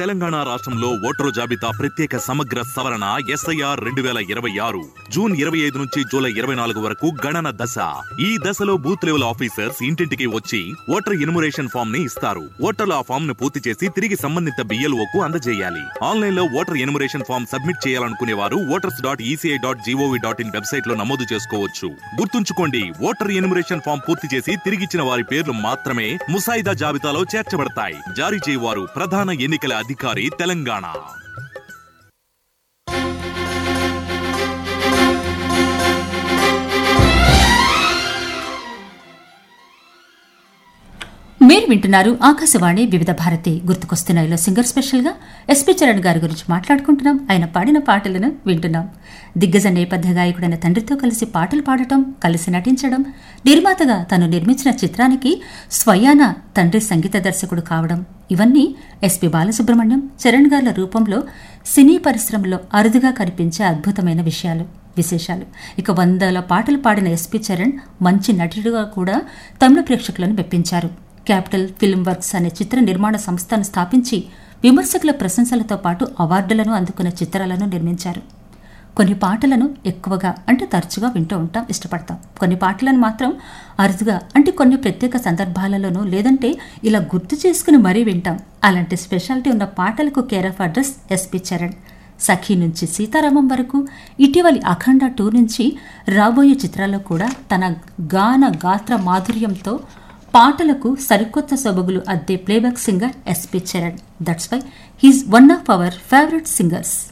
తెలంగాణ రాష్ట్రంలో ఓటరు జాబితా ప్రత్యేక సమగ్ర సవరణ ఎస్ఐఆర్ రెండు వేల ఇరవై ఆరు జూన్ ఇరవై ఐదు నుంచి జూలై ఇరవై నాలుగు వరకు గణన దశ ఈ దశలో బూత్ లెవెల్ ఆఫీసర్స్ ఇంటింటికి వచ్చి ఓటర్ ఇన్మురేషన్ ఫామ్ ని ఇస్తారు ఓటర్లు ఆ ఫామ్ ను పూర్తి చేసి తిరిగి సంబంధిత బిఎల్ఓ కు అందజేయాలి ఆన్లైన్ లో ఓటర్ ఇన్మురేషన్ ఫామ్ సబ్మిట్ చేయాలనుకునే వారు voters dot ECI dot gov dot in website లో నమోదు చేసుకోవచ్చు గుర్తుంచుకోండి ఓటర్ ఇన్మురేషన్ ఫామ్ పూర్తి చేసి తిరిగిచ్చిన వారి పేర్లు మాత్రమే ముసాయిదా జాబితాలో చేర్చబడతాయి జారీ చేయవారు ప్రధాన ఎన్నికల అధికారి తెలంగాణ మీరు వింటున్నారు ఆకాశవాణి వివిధ భారతి గుర్తుకొస్తున్నాయిలో సింగర్ స్పెషల్ గా ఎస్పి చరణ్ గారి గురించి మాట్లాడుకుంటున్నాం ఆయన పాడిన పాటలను వింటున్నాం దిగ్గజ నేపథ్య గాయకుడైన తండ్రితో కలిసి పాటలు పాడటం కలిసి నటించడం నిర్మాతగా తను నిర్మించిన చిత్రానికి స్వయాన తండ్రి సంగీత దర్శకుడు కావడం ఇవన్నీ ఎస్పి బాలసుబ్రహ్మణ్యం చరణ్ గార్ల రూపంలో సినీ పరిశ్రమలో అరుదుగా కనిపించే అద్భుతమైన విషయాలు విశేషాలు ఇక వందల పాటలు పాడిన ఎస్పి చరణ్ మంచి నటుడుగా కూడా తమిళ ప్రేక్షకులను మెప్పించారు క్యాపిటల్ ఫిల్మ్ వర్క్స్ అనే చిత్ర నిర్మాణ సంస్థను స్థాపించి విమర్శకుల ప్రశంసలతో పాటు అవార్డులను అందుకున్న చిత్రాలను నిర్మించారు కొన్ని పాటలను ఎక్కువగా అంటే తరచుగా వింటూ ఉంటాం ఇష్టపడతాం కొన్ని పాటలను మాత్రం అరుదుగా అంటే కొన్ని ప్రత్యేక సందర్భాలలోనూ లేదంటే ఇలా గుర్తు చేసుకుని మరీ వింటాం అలాంటి స్పెషాలిటీ ఉన్న పాటలకు care of address SP Charan Sakhi నుంచి సీతారామం వరకు ఇటీవలి అఖండ టూ నుంచి రాబోయే చిత్రాల్లో కూడా తన గాన గాత్ర మాధుర్యంతో పాటలకు సరికొత్త సొబగులు అద్దే playback singer SP Charan that's why he's one of our favourite singers